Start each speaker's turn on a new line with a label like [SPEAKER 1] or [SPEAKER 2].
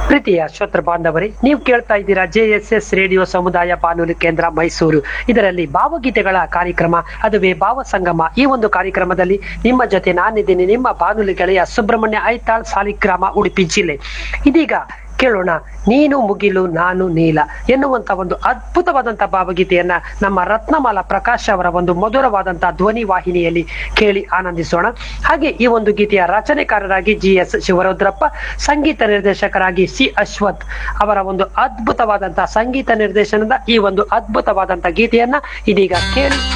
[SPEAKER 1] ಪ್ರೀತಿಯ ಶ್ರೋತೃ ಬಾಂಧವರೇ ನೀವು ಕೇಳ್ತಾ ಇದ್ದೀರಾ ಜೆ ಎಸ್ ಎಸ್ ರೇಡಿಯೋ ಸಮುದಾಯ ಬಾನುಲಿ ಕೇಂದ್ರ ಮೈಸೂರು ಇದರಲ್ಲಿ ಭಾವಗೀತೆಗಳ ಕಾರ್ಯಕ್ರಮ ಅದುವೇ ಭಾವ ಸಂಗಮ ಈ ಒಂದು ಕಾರ್ಯಕ್ರಮದಲ್ಲಿ ನಿಮ್ಮ ಜೊತೆ ನಾನಿದ್ದೀನಿ ನಿಮ್ಮ ಬಾನುಲಿ ಗೆಳೆಯ ಸುಬ್ರಹ್ಮಣ್ಯ ಐತಾಳ್ ಸಾಲಿಗ್ರಾಮ ಉಡುಪಿ ಜಿಲ್ಲೆ ಇದೀಗ ಕೇಳೋಣ ನೀನು ಮುಗಿಲು ನಾನು ನೀಲ ಎನ್ನುವಂತ ಒಂದು ಅದ್ಭುತವಾದಂತ ಭಾವಗೀತೆಯನ್ನ ನಮ್ಮ ರತ್ನಮಾಲ ಪ್ರಕಾಶ್ ಅವರ ಒಂದು ಮಧುರವಾದಂತ ಧ್ವನಿ ವಾಹಿನಿಯಲ್ಲಿ ಕೇಳಿ ಆನಂದಿಸೋಣ ಹಾಗೆ ಈ ಒಂದು ಗೀತೆಯ ರಚನೆಕಾರರಾಗಿ ಜಿ ಎಸ್ ಶಿವರುದ್ರಪ್ಪ ಸಂಗೀತ ನಿರ್ದೇಶಕರಾಗಿ ಸಿ ಅಶ್ವಥ್ ಅವರ ಒಂದು ಅದ್ಭುತವಾದಂತಹ ಸಂಗೀತ ನಿರ್ದೇಶನದ ಈ ಒಂದು ಅದ್ಭುತವಾದಂತ ಗೀತೆಯನ್ನ ಇದೀಗ ಕೇಳಿ